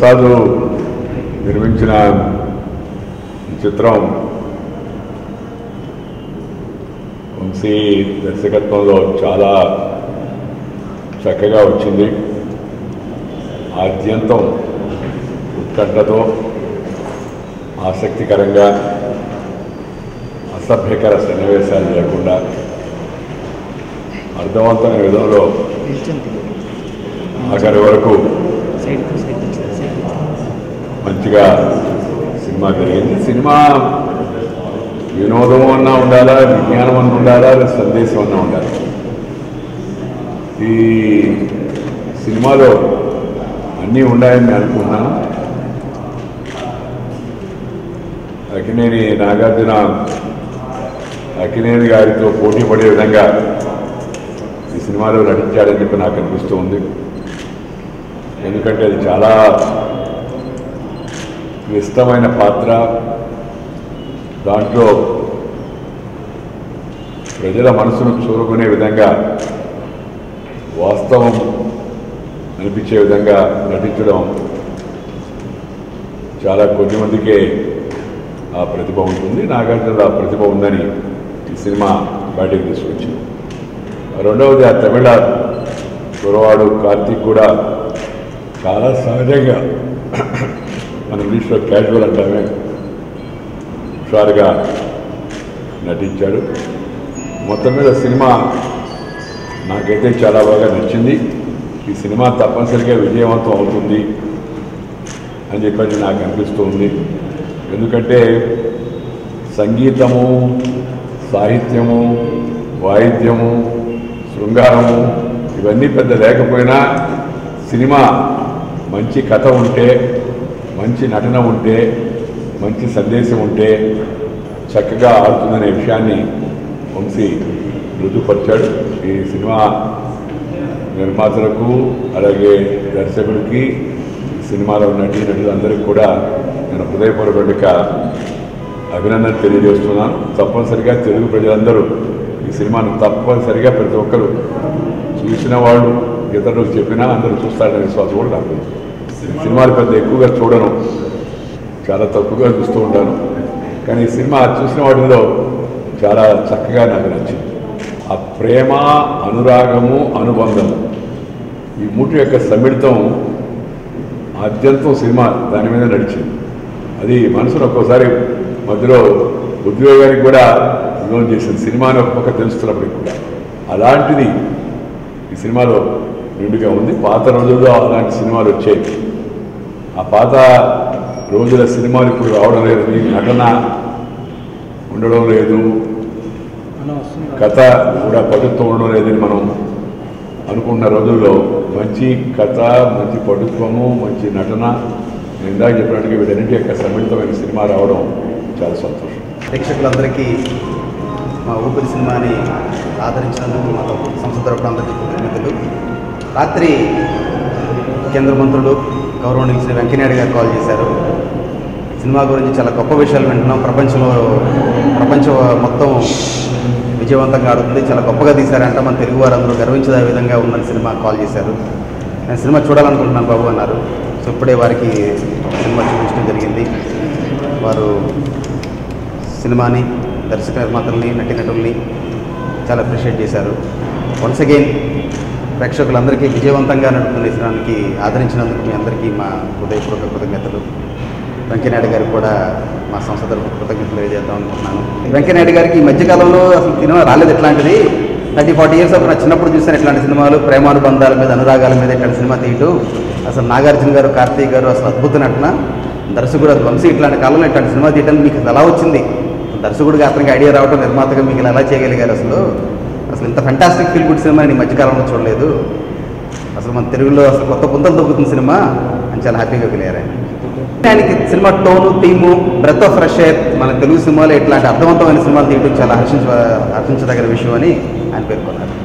ప్రసాద్ నిర్మించిన ఈ చిత్రం వంశీ దర్శకత్వంలో చాలా చక్కగా వచ్చింది ఆద్యంతం ఉత్కంఠతో ఆసక్తికరంగా అసభ్యకర సన్నివేశాలు లేకుండా అర్థవంతమైన విధంలో ఆఖరి వరకు మంచిగా సినిమా జరిగింది సినిమా వినోదం అన్నా ఉండాలా విజ్ఞానం అన్న ఉండాలా లేదా సందేశం అన్నా ఉండాలి ఈ సినిమాలో అన్నీ ఉన్నాయని నేను అనుకుంటున్నాను అక్కినేని నాగార్జున అక్కినేని గారితో పోటీ పడే విధంగా ఈ సినిమాలో నటించాడని చెప్పి నాకు అనిపిస్తూ ఉంది ఎందుకంటే అది చాలా క్లిష్టమైన పాత్ర దాంట్లో ప్రజల మనసును చూరుకునే విధంగా వాస్తవం అనిపించే విధంగా నటించడం చాలా కొద్ది మందికే ఆ ప్రతిభ ఉంటుంది నాగార్జున ఆ ప్రతిభ ఉందని ఈ సినిమా బయటకు తీసుకొచ్చింది రెండవది ఆ తమిళ కురవాడు కార్తీక్ కూడా చాలా సహజంగా మన ఇంగ్లీష్లో క్యాజువల్ అంటామే హుషారుగా నటించాడు మొత్తం మీద సినిమా నాకైతే చాలా బాగా నచ్చింది ఈ సినిమా తప్పనిసరిగా విజయవంతం అవుతుంది అని చెప్పని నాకు అనిపిస్తూ ఉంది ఎందుకంటే సంగీతము సాహిత్యము వాయిద్యము శృంగారము ఇవన్నీ పెద్ద లేకపోయినా సినిమా మంచి కథ ఉంటే మంచి నటన ఉంటే మంచి సందేశం ఉంటే చక్కగా ఆడుతుందనే విషయాన్ని వంశీ రుజుపరిచాడు ఈ సినిమా నిర్మాతలకు అలాగే దర్శకుడికి ఈ సినిమాలో నటి నటులందరికీ కూడా నేను హృదయపూర్వక అభినందన తెలియజేస్తున్నాను తప్పనిసరిగా తెలుగు ప్రజలందరూ ఈ సినిమాను తప్పనిసరిగా ప్రతి ఒక్కరు చూసిన వాళ్ళు ఇతరులకు చెప్పినా అందరూ చూస్తారనే విశ్వాసం కూడా నాకు ఉంది. సినిమాలు పెద్ద ఎక్కువగా చూడను చాలా తక్కువగా చూస్తూ ఉంటాను కానీ ఈ సినిమా చూసిన వాటిలో చాలా చక్కగా నాకు నచ్చింది ఆ ప్రేమ అనురాగము అనుబంధము ఈ మూటి యొక్క సమ్మిళితం ఆద్యంతం సినిమా దాని మీద నడిచింది అది మనసును ఒక్కోసారి మధ్యలో ఉద్యోగానికి కూడా లోన్ చేసింది సినిమాని ఒక పక్క తెలుస్తున్నప్పటికి కూడా అలాంటిది ఈ సినిమాలో నిండుగా ఉంది పాత రోజుల్లో అలాంటి సినిమాలు వచ్చాయి ఆ పాత రోజుల సినిమాలు ఇప్పుడు రావడం లేదని నటన ఉండడం లేదు కథ కూడా పటుత్వం ఉండడం లేదని మనం అనుకున్న రోజుల్లో మంచి కథ మంచి పటుత్వము మంచి నటన నేను ఇందాక చెప్పినట్టుగా వీటన్నిటి యొక్క సమ్మిళితమైన సినిమా రావడం చాలా సంతోషం ప్రేక్షకులందరికీ మా ఊపిరి సినిమాని ఆదరించినందుకు మా సంస్థ తరపున అందరికీ కృతజ్ఞతలు రాత్రి కేంద్ర మంత్రులు గౌరవనీయులు శ్రీ వెంకయ్యనాయుడు గారు కాల్ చేశారు సినిమా గురించి చాలా గొప్ప విషయాలు వింటున్నాం ప్రపంచంలో ప్రపంచం మొత్తం విజయవంతంగా ఆడుతుంది చాలా గొప్పగా తీశారంట మన తెలుగు వారందరూ గర్వించే విధంగా ఉందని సినిమా కాల్ చేశారు నేను సినిమా చూడాలనుకుంటున్నాను బాబు అన్నారు సో ఇప్పుడే వారికి సినిమా చూపించడం జరిగింది వారు సినిమాని దర్శక నిర్మాతల్ని నటీనటుల్ని చాలా అప్రిషియేట్ చేశారు వన్స్ అగైన్ ప్రేక్షకులందరికీ విజయవంతంగా నడుపుతున్న ఈ సినిమానికి ఆదరించినందుకు మీ అందరికీ మా హృదయపూర్వక కృతజ్ఞతలు వెంకయ్యనాయుడు గారికి కూడా మా సంస్థ తరఫున కృతజ్ఞతలు తెలియజేద్దాం అనుకుంటున్నాను వెంకయ్యనాయుడు గారికి ఈ మధ్యకాలంలో అసలు సినిమా రాలేదు ఎట్లాంటిది థర్టీ ఫార్టీ ఇయర్స్ అప్పుడు నా చిన్నప్పుడు చూసాను ఇట్లాంటి సినిమాలు ప్రేమానుబంధాల మీద అనురాగాల మీద ఇట్లాంటి సినిమా తీయటం అసలు నాగార్జున గారు కార్తీక్ గారు అసలు అద్భుత నటన దర్శకుడు అది వంశీ ఇట్లాంటి కాలంలో ఇట్లాంటి సినిమా తీయడానికి మీకు అసలు ఎలా వచ్చింది దర్శకుడిగా అతనికి ఐడియా రావడం నిర్మాతగా మీకు ఇలా ఎలా చేయగలిగారు అసలు అసలు ఇంత ఫెంటాస్టిక్ ఫీల్ గుడ్ సినిమా నేను ఈ మధ్యకాలంలో చూడలేదు అసలు మన తెలుగులో అసలు కొత్త పుంతలు దొక్కుతున్న సినిమా అని చాలా హ్యాపీగా ఫీల్ అయ్యారు ఆయన ఆయనకి cinema tone theme breath of fresh air మన తెలుగు సినిమాలో ఇట్లాంటి అర్థవంతమైన సినిమాలు తీయడం చాలా హర్షించ హర్షించదగిన విషయం అని ఆయన పేర్కొన్నారు